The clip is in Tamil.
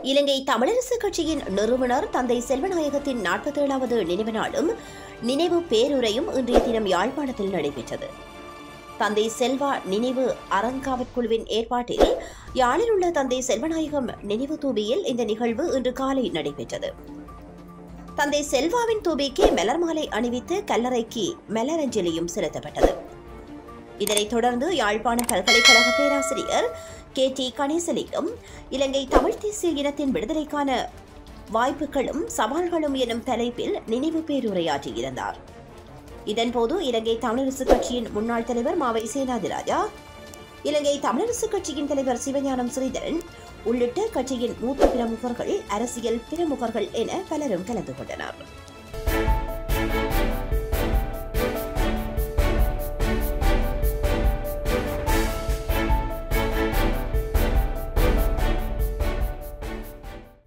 இலங்கை தமிழரசு கட்சியின் நிறுவனர் தந்தை செல்வநாயகத்தின் நாற்பத்தேழாவது நினைவு நாளும் நினைவு பேருரையும் இன்றைய தினம் யாழ்ப்பாணத்தில் நடைபெற்றது தந்தை செல்வா நினைவு அறங்காவற்குழுவின் ஏற்பாட்டில் யாழில் உள்ள தந்தை செல்வநாயகம் நினைவு தூபியில் இந்த நிகழ்வு இன்று காலை நடைபெற்றது தந்தை செல்வாவின் தூபிக்கு மலர் மாலை அணிவித்து கல்லறைக்கு மலரஞ்சலியும் செலுத்தப்பட்டது இதனைத் தொடர்ந்து யாழ்ப்பாணம் பல்கலைக்கழக பேராசிரியர் கே டி கணேசலிங்கம் இலங்கை தமிழ் தேசிய இனத்தின் விடுதலைக்கான வாய்ப்புகளும் சவால்களும் எனும் தலைப்பில் நினைவு பேருரையாற்றியிருந்தார் இதன்போது இலங்கை தமிழரசு கட்சியின் முன்னாள் தலைவர் மாவை சேனாதிராஜா இலங்கை தமிழரசு கட்சியின் தலைவர் சிவஞானம் ஸ்ரீதரன் உள்ளிட்ட கட்சியின் மூத்த பிரமுகர்கள் அரசியல் பிரமுகர்கள் என பலரும் கலந்து கொண்டனர்